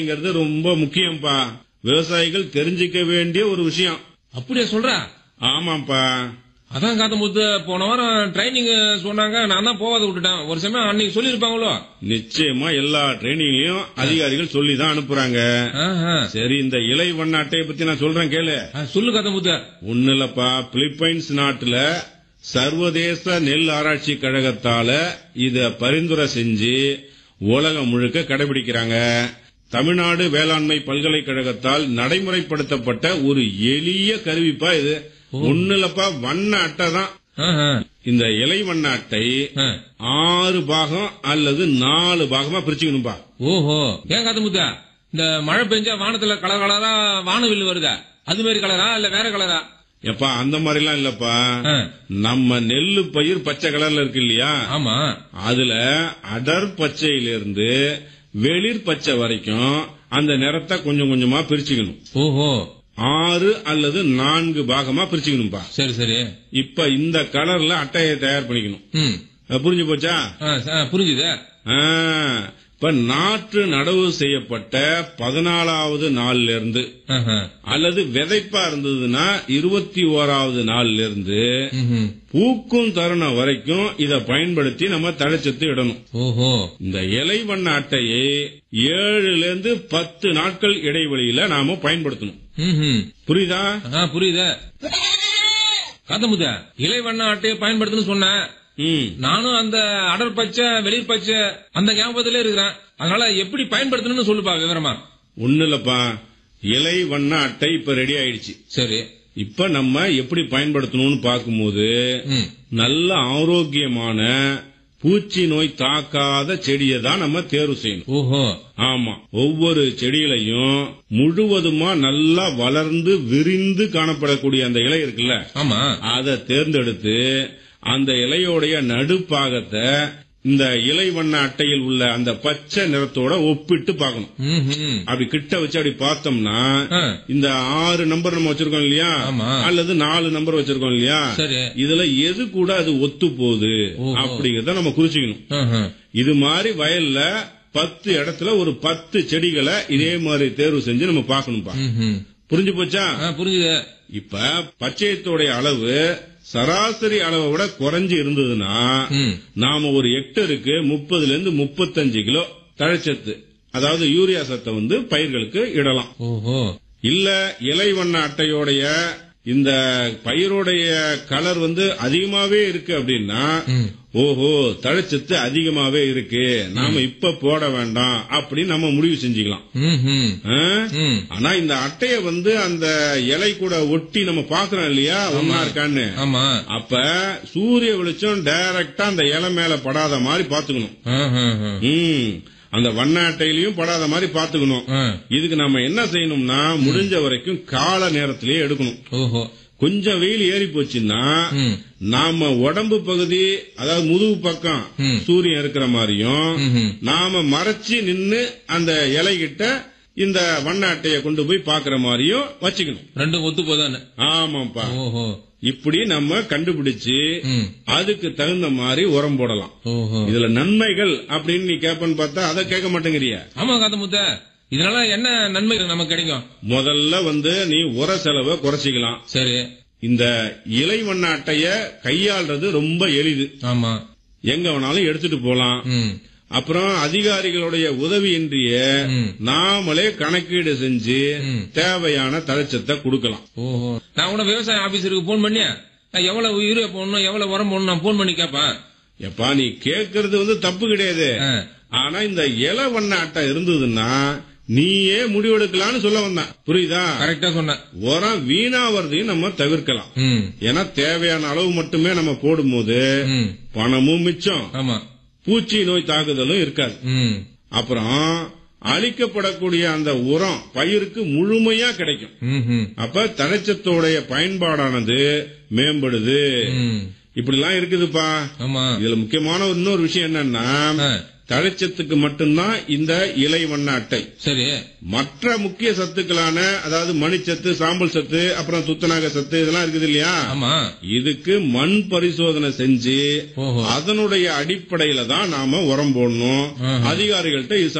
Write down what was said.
ங்கிறது ரொம்ப முக்கியம்ப்பா விவசாயிகள் தெரிஞ்சுக்க வேண்டிய ஒரு விஷயம் அப்படியா சொல்ற ஆமாப்பா அதான் காத்தமுத்து போன வாரம் ட்ரைனிங் சொன்னாங்க நான் தான் போகாத விட்டுட்டேன் ஒரு சமயம் அன்னைக்கு சொல்லிருப்பாங்களோ நிச்சயமா எல்லா ட்ரைனிங்லயும் அதிகாரிகள் சொல்லி தான் அனுப்புறாங்க ஆஹா. சரி இந்த இலை வண்ண அட்டையை பத்தி நான் சொல்றேன் கேளு ஆ, சொல்லு காத்தமுத்து ஒண்ணு இல்லப்பா பிலிப்பைன்ஸ் நாட்டுல சர்வதேச நெல் ஆராய்ச்சி கழகத்தால இத பரிந்துரை செஞ்சு உலகம் முழுக்க கடைபிடிக்கிறாங்க தமிழ்நாடு வேளாண்மை பல்கலைக்கழகத்தால் நடைமுறைப்படுத்தப்பட்ட ஒரு எளிய கருவிப்பா இது ஒண்ணு இல்லப்பா வண்ண அட்டை தான் ஆஹா. இந்த இலை வண்ண அட்டை ஆ. ஆறு பாகம் அல்லது நாலு பாகமா பிரிச்சுக்கணும்பா ஓஹோ ஏன் காத்தமுத்து இந்த மழை பெஞ்சா வானத்துல கலர் கலரா வானவில் வருதா அது மாதிரி கலரா இல்ல வேற கலரா எப்பா அந்த மாதிரிலாம் இல்லப்பா ஆ. நம்ம நெல்லு பயிர் பச்சை கலர்ல இருக்கு இல்லையா ஆமா அதுல அடர் பச்சையிலிருந்து வெளிர் பச்சை வரைக்கும் அந்த நிறத்தை கொஞ்சம் கொஞ்சமா பிரிச்சுக்கணும் ஓஹோ ஆறு அல்லது நான்கு பாகமா பிரிச்சுக்கணும்பா சரி சரி இப்ப இந்த கலர்ல அட்டையை தயார் பண்ணிக்கணும் ம் அஹ் புரிஞ்சு போச்சா ஆ, ச- புரிஞ்சுது ஆ, இப்ப நாற்று நடவு செய்யப்பட்ட பதினாலாவது நாள்ல இருந்து ஆஹா. அல்லது விதைப்பா இருந்ததுன்னா இருபத்தி ஓராவது நாள்ல இருந்து ம்ஹும். பூக்கும் தருணம் வரைக்கும் இத பயன்படுத்தி நம்ம தழைச்சத்து இடணும் ஓஹோ இந்த இலை வண்ண அட்டையை ஏழுல இருந்து பத்து நாட்கள் இடைவெளியில நாம பயன்படுத்தணும் ம்ஹும். புரியுதா ஆ, புரியுது காத்தமுத்த இலை வண்ண அட்டையை பயன்படுத்துன்னு சொன்னேன் ம் நானும் அந்த அடர் பச்சை வெளிர் பச்சை அந்த ஞாபகத்திலே இருக்கிறேன் அதனால எப்படி பயன்படுத்தணும்னு சொல்லுப்பா விவரமா ஒண்ணு இல்லப்பா இலை வண்ண அட்டை இப்ப ரெடி ஆயிடுச்சு சரி இப்ப நம்ம எப்படி பயன்படுத்தணும்னு பார்க்கும்போது ம். நல்ல ஆரோக்கியமான பூச்சி நோய் தாக்காத செடியை தான் நம்ம தேர்வு செய்யணும் ஓஹோ ஆமா ஒவ்வொரு செடியிலையும் முழுவதுமா நல்லா வளர்ந்து விரிந்து காணப்படக்கூடிய அந்த இலை இருக்குல்ல ஆமா அதை தேர்ந்தெடுத்து அந்த இலையோடைய நடுப்பாகத்தை இந்த இலை வண்ண அட்டையில் உள்ள அந்த பச்சை நிறத்தோட ஒப்பிட்டு பார்க்கணும் ம்ஹும். அப்படி கிட்ட வச்சு அப்படி பார்த்தோம்னா ஆ. இந்த ஆறு நம்பர் நம்ம வச்சிருக்கோம் இல்லையா ஆமா. அல்லது நாலு நம்பர் வச்சிருக்கோம் இல்லையா சரி இதுல எது கூட அது ஒத்து போகுது ஓஹோ. அப்படிங்கறத நம்ம குறிச்சுக்கணும் ஆஹா. இது மாதிரி வயல்ல பத்து இடத்துல ஒரு பத்து செடிகளை இதே மாதிரி தேர்வு செஞ்சு நம்ம பார்க்கணும்பா ம்ஹும். புரிஞ்சு போச்சா ஆ, புரிஞ்சுது இப்ப பச்சையத்தோடைய அளவு சராசரி அளவை விட குறைஞ்சு இருந்ததுன்னா ம். நாம ஒரு ஹெக்டருக்கு முப்பதுல இருந்து முப்பத்தஞ்சு கிலோ தழைச்சத்து அதாவது யூரியா சத்தை வந்து பயிர்களுக்கு இடலாம் ஓஹோ இல்ல இலை வண்ண அட்டையோடைய இந்த பயிரோடைய கலர் வந்து அதிகமாவே இருக்கு அப்படின்னா ம். ஓஹோ தழைச்சத்து அதிகமாவே இருக்கு நாம இப்ப போட வேண்டாம் அப்படின்னு நம்ம முடிவு செஞ்சுக்கலாம் ம்ஹும். ஆ? ம். ஆனா இந்த அட்டைய வந்து அந்த இலை கூட ஒட்டி நம்ம பாக்குறோம் இல்லையா ஒன்னா இருக்கான்னு ஆமா அப்ப சூரிய வெளிச்சம் டைரக்டா அந்த இலை மேல படாத மாதிரி பாத்துக்கணும் ஆஹா. ம் அந்த வண்ண அட்டையிலயும் படாத மாதிரி பாத்துக்கணும் ஆ. இதுக்கு நம்ம என்ன செய்யணும்னா முடிஞ்ச வரைக்கும் கால நேரத்திலேயே எடுக்கணும் ஓஹோ கொஞ்சம் வெயில் ஏறி போச்சுன்னா ம். நாம உடம்பு பகுதி அதாவது முதுகு பக்கம் ம். சூரியன் இருக்கிற மாதிரியும் ம்ஹும். நாம மறைச்சு நின்னு அந்த இலைகிட்ட இந்த வண்ண அட்டைய கொண்டு போய் பாக்குற மாதிரியும் வச்சுக்கணும் ரெண்டும் ஒத்து போதான்னு ஆமாப்பா ஓஹோ இப்படி நம்ம கண்டுபிடிச்சு ம். அதுக்கு தகுந்த மாதிரி உரம் போடலாம் ஓஹோ இதுல நன்மைகள் அப்படின்னு நீ கேப்பன்னு பார்த்தா அதை கேட்க மாட்டேங்கிறிய ஆமா காத்தமுத்த இதனால என்ன நன்மை நமக்கு கிடைக்கும் முதல்ல வந்து நீ உர செலவை குறைச்சிக்கலாம் சரி இந்த இலை வண்ண அட்டைய கையாள்றது ரொம்ப எளிது ஆமா எங்க வேணாலும் எடுத்துட்டு போலாம் ம். அப்புறம் அதிகாரிகளுடைய உதவியின்றிய ம். நாமளே கணக்கீடு செஞ்சு ம். தேவையான தழைச்சத்தை கொடுக்கலாம் ஓஹோ நான் கூட விவசாய ஆபீசருக்கு போன் பண்ணி நான் எவ்வளவு யூரியா போடணும் எவ்வளவு உரம் போடணும் நான் போன் பண்ணி கேட்பேன் எப்பா நீ கேக்குறது வந்து தப்பு கிடையாது ஆ. ஆனா இந்த இலை வண்ண அட்டை இருந்ததுன்னா நீயே முடிவெடுக்கலாம்னு சொல்ல வந்தேன் புரியுதா கரெக்டா சொன்னேன் உரம் வீணாவதையும் நம்ம தவிர்க்கலாம் ம். ஏன்னா தேவையான அளவு மட்டுமே நம்ம போடும்போது ம். பணமும் மிச்சம் ஆமா பூச்சி நோய் தாக்குதலும் இருக்காது ம். அப்புறம் அளிக்கப்படக்கூடிய அந்த உரம் பயிருக்கு முழுமையா கிடைக்கும் ம்ஹும். அப்ப தழைச்சத்தோடைய பயன்பாடானது மேம்படுது ம். இப்படிலாம் இருக்குதுப்பா ஆமா இதுல முக்கியமான இன்னொரு விஷயம் என்னன்னா ஆ. தழைச்சத்துக்கு மட்டும்தான் இந்த இலை வண்ண அட்டை சரி மற்ற முக்கிய சத்துக்களான அதாவது மணிச்சத்து சாம்பல் சத்து அப்புறம் துத்தநாக சத்து இதெல்லாம் இருக்குது இல்லையா ஆமா இதுக்கு மண் பரிசோதனை செஞ்சு ஓஹோ அதனுடைய அடிப்படையில தான் நாம உரம் போடணும் ஆஹா. அதிகாரிகள்ட்ட இது